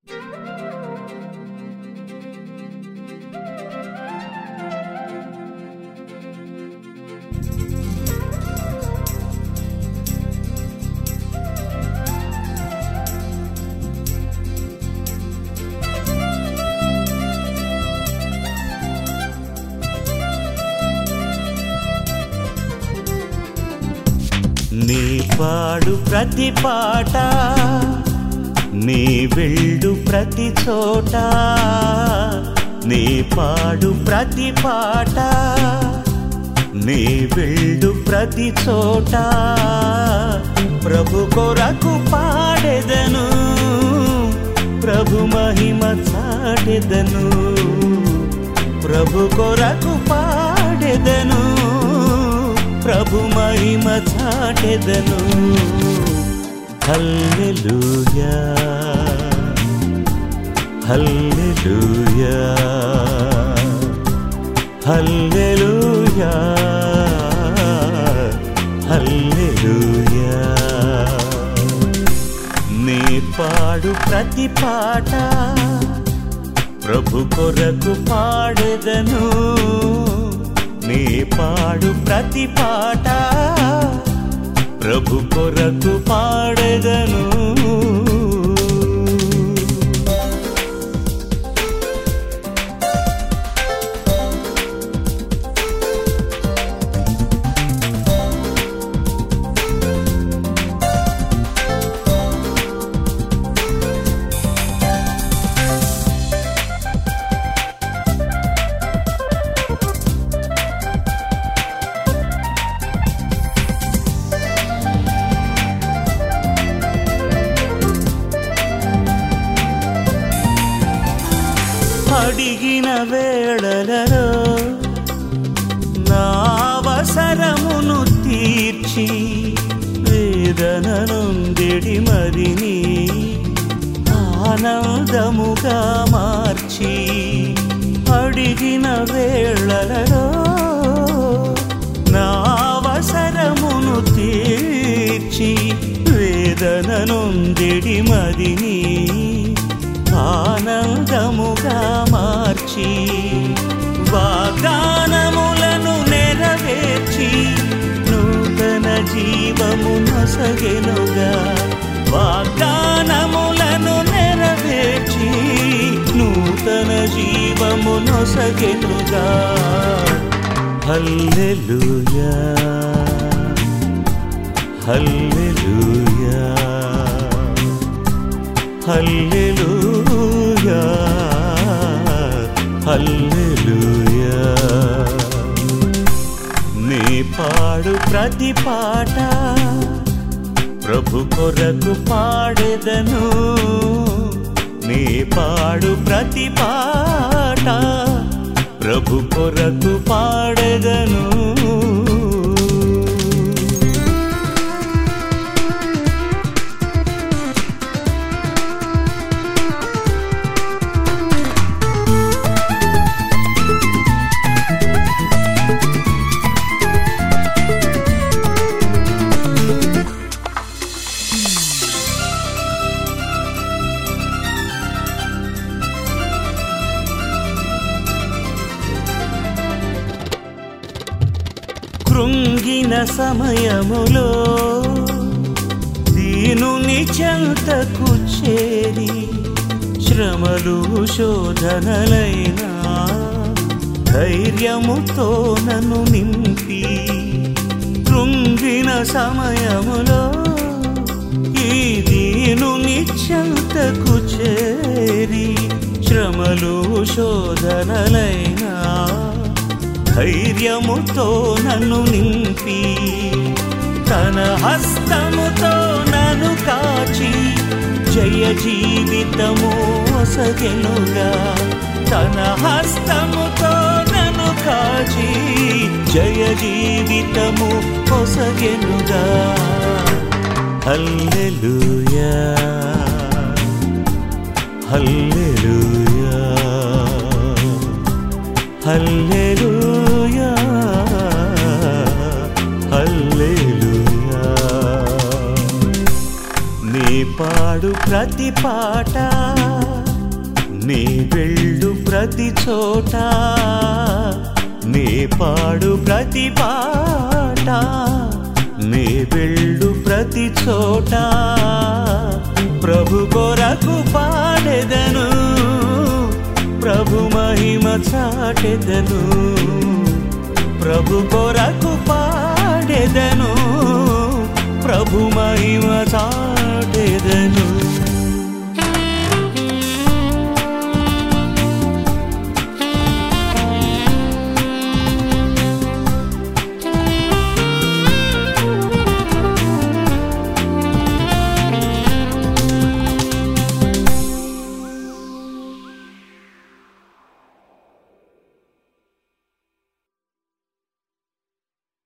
నీ పాడు ప్రతి పాట నీ వెళ్ళు ప్రతి చోట నీ పాడు ప్రతి పాట నీ వెళ్ళు ప్రతి చోట ప్రభు కొరకు పాడెదను ప్రభు మహిమ చాటెదను ప్రభు కొరకు పాడెదను ప్రభు మహిమ చాటెదను హల్లెలూయా హల్లెలూయా హల్లెలూయా హల్లెలూయా నీ పాడు ప్రతి పాట ప్రభు కొరకు పాడెదను నీ పాడు ప్రతి పాట ప్రభు కొరకు పాడెదను అడిగిన వేళలలో నా అవసరమును తీర్చి వేదన నొందిడి మరిని ఆనందముగా మార్చి అడిగిన వేళలలో నా అవసరమును తీర్చి వేదన నొందిడి మదిని ఆనందముగా మార్చి వాగ్దానములను నెరవేర్చి నూతన జీవము నొసగెనుగా వాగ్దానములను నెరవేర్చి నూతన జీవము నొసగెనుగా హల్లెలూయా హల్లెలూయా హల్లెలూయా హల్లెలూయా నీ పాడు ప్రతి పాట ప్రభు కొరకు పాడెదను నీ పాడు ప్రతి పాట ప్రభు కొరకు పాడెదను కృంగిన సమయములో దీనుని చెంతకు చేరి శ్రమలు శోధనలైనా ధైర్యముతో నన్ను నింపి కృంగిన సమయములో ఈ దీనుని చెంతకు చేరి శ్రమలు శోధనలైనా ధైర్యముతో నన్ను నింపి తన హస్తముతో నన్ను కాచి జయ జీవితము ఒసగెనుగా తన హస్తముతో నన్ను కాచి జయ జీవితము ఒసగెనుగా హల్లెలూయా హల్లెలూయా హల్లెలూయా హల్లెలూయా నీ పాడు ప్రతి పాట నీ వెళ్ళు ప్రతి చోట నీ పాడు ప్రతి పాట నీ వెళ్ళు ప్రతి చోట ప్రభు కొరకు పాడెదను ప్రభు మహిమ చాటెదను ప్రభు కొరకు పాడెదను ప్రభు మహిమ చాటెదను